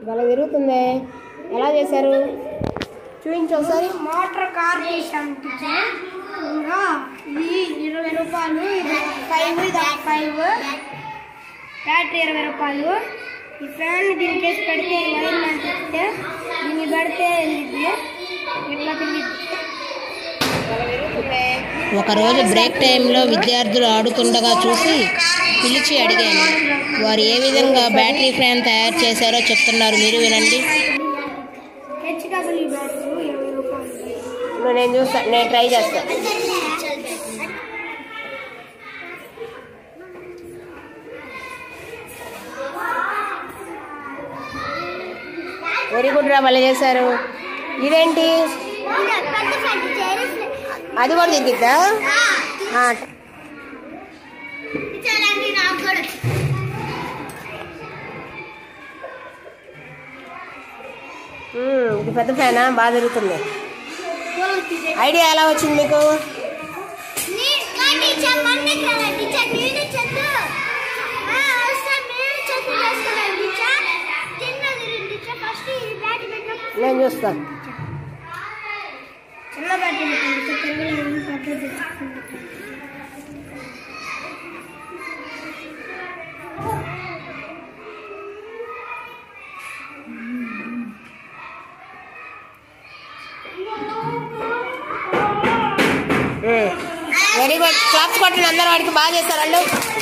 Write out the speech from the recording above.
భలే తిరుగుతుంది ఎలా చేశారు చూపించు ఒకసారి మోటార్ కార్ చేసాం టీచర్ ఇంకా ఇది ఇరవై రూపాయలు ఇది ఫైవ్ ఇది ఫైవ్ బ్యాటరీ ఇరవై రూపాయలు ఈ ఫ్యాన్ దీనికి వేసి పెడితే వైర్ అంటే దీన్ని పెడితే వెళ్ళిద్ది ఇట్లా తిరిగిద్ది భలే తిరుగుతుంది ఒకరోజు బ్రేక్ టైంలో విద్యార్థులు ఆడుతుండగా చూసి పిలిచి అడిగాను వారు ఏ విధంగా బ్యాటరీ ఫ్యాన్ తయారు చేశారో చెప్తున్నారు మీరు వినండి హెచ్డబ్ల్యూ బ్యాటరీ ఇరవై రూపాయలు ఇప్పుడు నేను చూస్తా నేను ట్రై చేస్తా వెరీ గుడ్ రా భలే చేశారు ఇదేంటి అది కూడా తిరిగిద్దా ఆ, మ్మ్, ఇది పెద్ద ఫ్యానా బాగా తిరుగుతుంది ఐడియా ఎలా వచ్చింది మీకు నేను చూస్తాను చిన్న బ్యాటరీ తిరగలేదు పెద్దది వెరీ గుడ్ క్లాప్స్ కొట్టండి అందరూ వాడికి బాగా చేశారు వాళ్ళు